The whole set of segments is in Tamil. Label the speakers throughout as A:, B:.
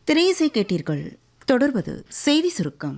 A: திரையிசை கேட்டீர்கள் தொடர்வது செய்தி சுருக்கம்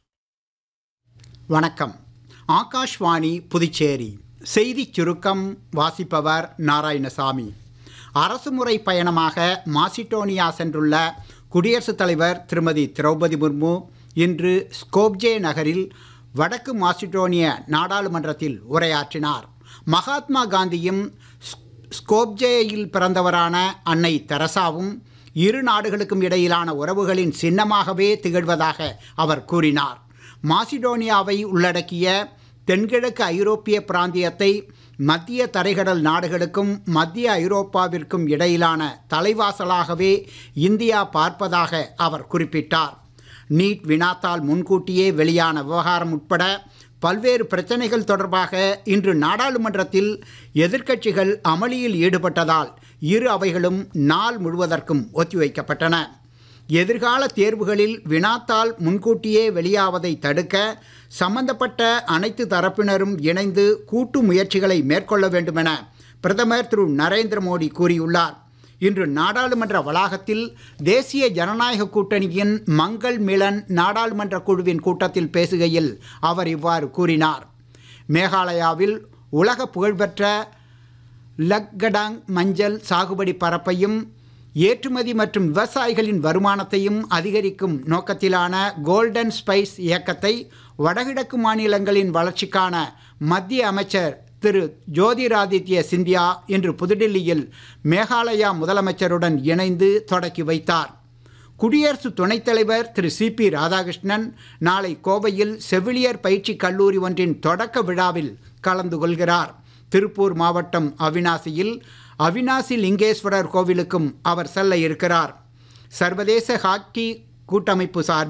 B: வணக்கம் ஆகாஷ்வாணி புதுச்சேரி செய்திச் சுருக்கம் வாசிப்பவர் நாராயணசாமி அரசுமுறை பயணமாக மாசிடோனியா சென்றுள்ள குடியரசுத் தலைவர் திருமதி திரௌபதி முர்மு இன்று ஸ்கோப்ஜே நகரில் வடக்கு மாசிடோனிய நாடாளுமன்றத்தில் உரையாற்றினார் மகாத்மா காந்தியும் ஸ்- ஸ்கோப்ஜேயில் பிறந்தவரான அன்னை தெரசாவும் இரு நாடுகளுக்கும் இடையிலான உறவுகளின் சின்னமாகவே திகழ்வதாக அவர் கூறினார் மாசிடோனியாவை உள்ளடக்கிய தென்கிழக்கு ஐரோப்பிய பிராந்தியத்தை மத்திய தரைக்கடல் நாடுகளுக்கும் மத்திய ஐரோப்பாவிற்கும் இடையிலான தலைவாசலாகவே இந்தியா பார்ப்பதாக அவர் குறிப்பிட்டார் நீட் வினாத்தால் முன்கூட்டியே வெளியான விவகாரம் உட்பட பல்வேறு பிரச்சனைகள் தொடர்பாக இன்று நாடாளுமன்றத்தில் எதிர்க்கட்சிகள் அமளியில் ஈடுபட்டதால் இரு அவைகளும் நாள் முழுவதற்கும் ஒத்திவைக்கப்பட்டன எதிர்கால தேர்வுகளில் வினாத்தால் முன்கூட்டியே வெளியாவதை தடுக்க சம்பந்தப்பட்ட அனைத்து தரப்பினரும் இணைந்து கூட்டு முயற்சிகளை மேற்கொள்ள வேண்டுமென பிரதமர் திரு நரேந்திர மோடி கூறியுள்ளார் இன்று நாடாளுமன்ற வளாகத்தில் தேசிய ஜனநாயக கூட்டணியின் மங்கள் மிலன் நாடாளுமன்ற குழுவின் கூட்டத்தில் பேசுகையில் அவர் இவ்வாறு கூறினார் மேகாலயாவில் உலக புகழ்பெற்ற லக்கடாங் மஞ்சள் சாகுபடி பரப்பையும் ஏற்றுமதி மற்றும் விவசாயிகளின் வருமானத்தையும் அதிகரிக்கும் நோக்கத்திலான கோல்டன் ஸ்பைஸ் இயக்கத்தை வடகிழக்கு மாநிலங்களின் வளர்ச்சிக்கான மத்திய அமைச்சர் திரு ஜோதிராதித்ய சிந்தியா இன்று புதுடில்லியில் மேகாலயா முதலமைச்சருடன் இணைந்து தொடக்கி வைத்தார் குடியரசு துணைத் தலைவர் திரு சி பி ராதாகிருஷ்ணன் நாளை கோவையில் செவிலியர் பயிற்சி கல்லூரி ஒன்றின் தொடக்க விழாவில் கலந்து கொள்கிறார் திருப்பூர் மாவட்டம் அவினாசியில் அவினாசி லிங்கேஸ்வரர் கோவிலுக்கும் அவர் செல்ல இருக்கிறார் சர்வதேச ஹாக்கி கூட்டமைப்பு சார்பில்